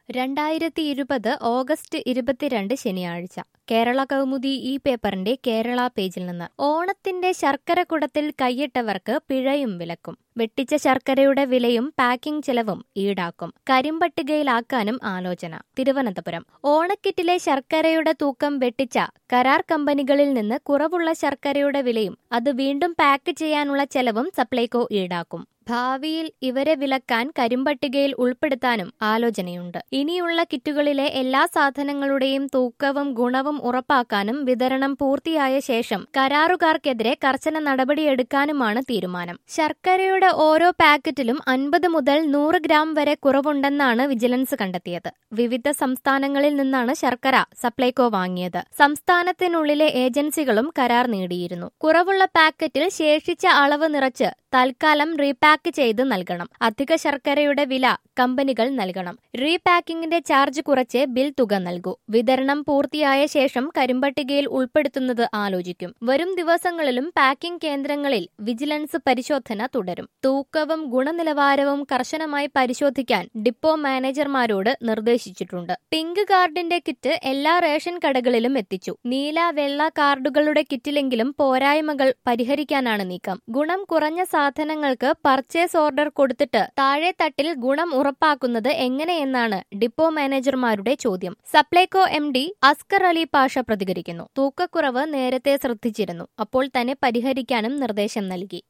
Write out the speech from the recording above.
രണ്ടായിരത്തി ഇരുപത് ഓഗസ്റ്റ് ഇരുപത്തിരണ്ട് ശനിയാഴ്ച കേരള കൗമുദി ഈ പേപ്പറിന്റെ കേരള പേജിൽ നിന്ന് ഓണത്തിന്റെ ശർക്കര കുടത്തിൽ കൈയിട്ടവർക്ക് പിഴയും വിലക്കും വെട്ടിച്ച ശർക്കരയുടെ വിലയും പാക്കിംഗ് ചെലവും ഈടാക്കും കരിമ്പട്ടികയിലാക്കാനും ആലോചന തിരുവനന്തപുരം ഓണക്കിറ്റിലെ ശർക്കരയുടെ തൂക്കം വെട്ടിച്ച കരാർ കമ്പനികളിൽ നിന്ന് കുറവുള്ള ശർക്കരയുടെ വിലയും അത് വീണ്ടും പാക്ക് ചെയ്യാനുള്ള ചെലവും സപ്ലൈകോ ഈടാക്കും ഭാവിയിൽ ഇവരെ വിലക്കാൻ കരിമ്പട്ടികയിൽ ഉൾപ്പെടുത്താനും ആലോചനയുണ്ട് ഇനിയുള്ള കിറ്റുകളിലെ എല്ലാ സാധനങ്ങളുടെയും തൂക്കവും ഗുണവും ഉറപ്പാക്കാനും വിതരണം പൂർത്തിയായ ശേഷം കരാറുകാർക്കെതിരെ കർശന നടപടിയെടുക്കാനുമാണ് തീരുമാനം ശർക്കരയുടെ ഓരോ പാക്കറ്റിലും അൻപത് മുതൽ നൂറ് ഗ്രാം വരെ കുറവുണ്ടെന്നാണ് വിജിലൻസ് കണ്ടെത്തിയത് വിവിധ സംസ്ഥാനങ്ങളിൽ നിന്നാണ് ശർക്കര സപ്ലൈകോ വാങ്ങിയത് സംസ്ഥാനത്തിനുള്ളിലെ ഏജൻസികളും കരാർ നേടിയിരുന്നു കുറവുള്ള പാക്കറ്റിൽ ശേഷിച്ച അളവ് നിറച്ച് തൽക്കാലം റീപാക്ക് ചെയ്ത് നൽകണം അധിക ശർക്കരയുടെ വില കമ്പനികൾ നൽകണം റീപാക്കിംഗിന്റെ ചാർജ് കുറച്ച് ബിൽ തുക നൽകൂ വിതരണം പൂർത്തിയായ ശേഷം കരിമ്പട്ടികയിൽ ഉൾപ്പെടുത്തുന്നത് ആലോചിക്കും വരും ദിവസങ്ങളിലും പാക്കിംഗ് കേന്ദ്രങ്ങളിൽ വിജിലൻസ് പരിശോധന തുടരും തൂക്കവും ഗുണനിലവാരവും കർശനമായി പരിശോധിക്കാൻ ഡിപ്പോ മാനേജർമാരോട് നിർദ്ദേശിച്ചിട്ടുണ്ട് പിങ്ക് കാർഡിന്റെ കിറ്റ് എല്ലാ റേഷൻ കടകളിലും എത്തിച്ചു നീല വെള്ള കാർഡുകളുടെ കിറ്റിലെങ്കിലും പോരായ്മകൾ പരിഹരിക്കാനാണ് നീക്കം ഗുണം കുറഞ്ഞ സാധനങ്ങൾക്ക് പർച്ചേസ് ഓർഡർ കൊടുത്തിട്ട് താഴെ തട്ടിൽ ഗുണം ഉറപ്പാക്കുന്നത് എങ്ങനെയെന്നാണ് ഡിപ്പോ മാനേജർമാരുടെ ചോദ്യം സപ്ലൈകോ എം ഡി അസ്കർ അലി പാഷ പ്രതികരിക്കുന്നു തൂക്കക്കുറവ് നേരത്തെ ശ്രദ്ധിച്ചിരുന്നു അപ്പോൾ തന്നെ പരിഹരിക്കാനും നിർദ്ദേശം നൽകി